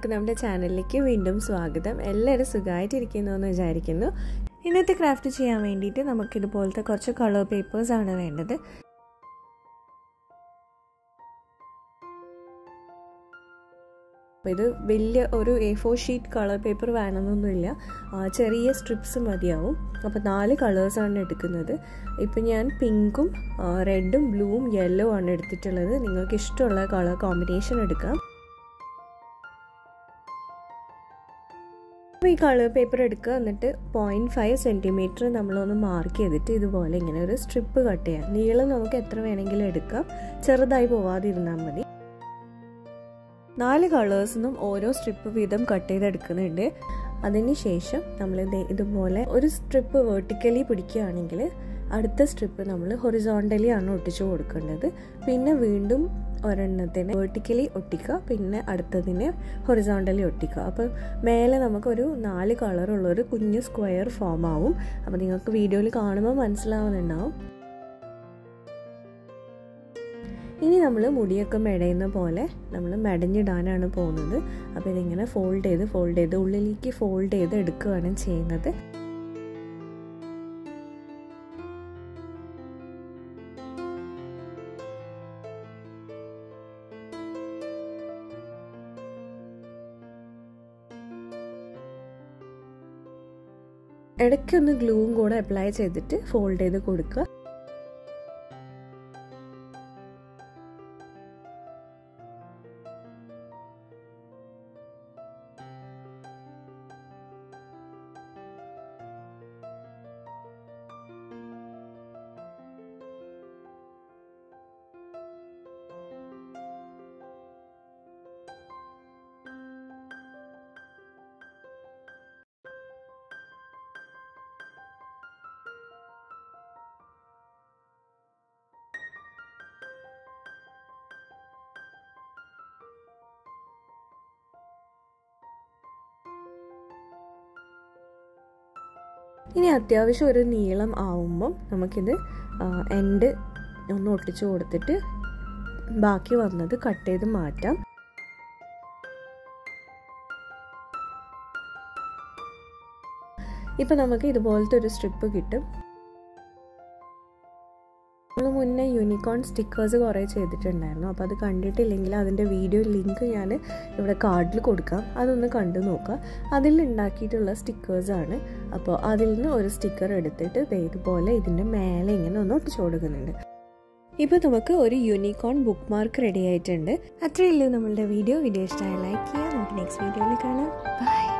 എല്ലാവർക്കും നമ്മുടെ ചാനലിലേക്ക് വീണ്ടും സ്വാഗതം എല്ലാവരും സുഖമായിട്ടിരിക്കുന്നു എന്ന് വിചാരിക്കുന്നു ഇന്നത്തെ ക്രാഫ്റ്റ് ചെയ്യാൻ വേണ്ടിയിട്ട് നമുക്കിതുപോലത്തെ കുറച്ച് കളർ പേപ്പേഴ്സാണ് വേണ്ടത് അപ്പോൾ ഇത് വലിയ ഒരു A four sheet colour paper വേണമെന്നൊന്നുമില്ല ചെറിയ സ്ട്രിപ്സ് മതിയാവും അപ്പോൾ നാല് കളേഴ്സാണ് എടുക്കുന്നത് ഇപ്പം ഞാൻ പിങ്കും റെഡും ബ്ലൂവും യെല്ലോ ആണ് എടുത്തിട്ടുള്ളത് നിങ്ങൾക്ക് ഇഷ്ടമുള്ള കളർ കോമ്പിനേഷൻ എടുക്കാം അപ്പോൾ ഈ കളർ പേപ്പർ എടുക്കുക എന്നിട്ട് പോയിൻറ്റ് ഫൈവ് സെൻറ്റിമീറ്റർ നമ്മളൊന്ന് മാർക്ക് ചെയ്തിട്ട് ഇതുപോലെ ഇങ്ങനെ ഒരു സ്ട്രിപ്പ് കട്ട് ചെയ്യാം നീളം നമുക്ക് എത്ര വേണമെങ്കിലും എടുക്കാം ചെറുതായി പോവാതിരുന്നാൽ മതി നാല് കളേഴ്സിനും ഓരോ സ്ട്രിപ്പ് വീതം കട്ട് ചെയ്തെടുക്കുന്നുണ്ട് അതിന് ശേഷം നമ്മൾ ഇതുപോലെ ഒരു സ്ട്രിപ്പ് വേർട്ടിക്കലി പിടിക്കുകയാണെങ്കിൽ അടുത്ത സ്ട്രിപ്പ് നമ്മൾ ഹൊറിസോണ്ടലി ആണ് ഒട്ടിച്ചു കൊടുക്കേണ്ടത് പിന്നെ വീണ്ടും ഒരെണ്ണത്തിന് വേർട്ടിക്കലി ഒട്ടിക്കുക പിന്നെ അടുത്തതിനെ ഹൊറിസോണ്ടലി ഒട്ടിക്കുക അപ്പോൾ മേലെ നമുക്കൊരു നാല് കളറുള്ളൊരു കുഞ്ഞു സ്ക്വയർ ഫോം ആവും അപ്പോൾ നിങ്ങൾക്ക് വീഡിയോയിൽ കാണുമ്പോൾ മനസ്സിലാവുന്നുണ്ടാവും ഇനി നമ്മൾ മുടിയൊക്കെ മെടയുന്ന പോലെ നമ്മൾ മെടഞ്ഞിടാനാണ് പോകുന്നത് അപ്പോൾ ഇതിങ്ങനെ ഫോൾഡ് ചെയ്ത് ഫോൾഡ് ചെയ്ത് ഉള്ളിലേക്ക് ഫോൾഡ് ചെയ്ത് എടുക്കുകയാണ് ചെയ്യുന്നത് ഇടയ്ക്കൊന്ന് ഗ്ലൂവും കൂടെ അപ്ലൈ ചെയ്തിട്ട് ഫോൾഡ് ചെയ്ത് കൊടുക്കുക ഇനി അത്യാവശ്യം ഒരു നീളം ആവുമ്പം നമുക്കിത് എൻഡ് ഒന്ന് ഒട്ടിച്ചു കൊടുത്തിട്ട് ബാക്കി വന്നത് കട്ട് ചെയ്ത് മാറ്റാം ഇപ്പം നമുക്ക് ഇതുപോലത്തെ ഒരു സ്ട്രിപ്പ് കിട്ടും നമ്മൾ മുന്നേ യൂണിക്കോൺ സ്റ്റിക്കേഴ്സ് കുറേ ചെയ്തിട്ടുണ്ടായിരുന്നു അപ്പോൾ അത് കണ്ടിട്ടില്ലെങ്കിൽ അതിൻ്റെ വീഡിയോ ലിങ്ക് ഞാൻ ഇവിടെ കാർഡിൽ കൊടുക്കാം അതൊന്ന് കണ്ടു നോക്കുക അതിൽ ഉണ്ടാക്കിയിട്ടുള്ള സ്റ്റിക്കേഴ്സാണ് അപ്പോൾ അതിൽ നിന്ന് ഒരു സ്റ്റിക്കർ എടുത്തിട്ട് ഇതുപോലെ ഇതിൻ്റെ മേലെ ഇങ്ങനെ ഒന്ന് ഒട്ടിച്ചു കൊടുക്കുന്നുണ്ട് ഇപ്പോൾ നമുക്ക് ഒരു യൂണിക്കോൺ ബുക്ക് മാർക്ക് റെഡി ആയിട്ടുണ്ട് അത്രയേ ഉള്ളൂ നമ്മളുടെ വീഡിയോ വീഡിയോ ഇഷ്ടമായി ലൈക്ക് ചെയ്യുക നമുക്ക് നെക്സ്റ്റ് വീഡിയോയിൽ കാണാം ബൈ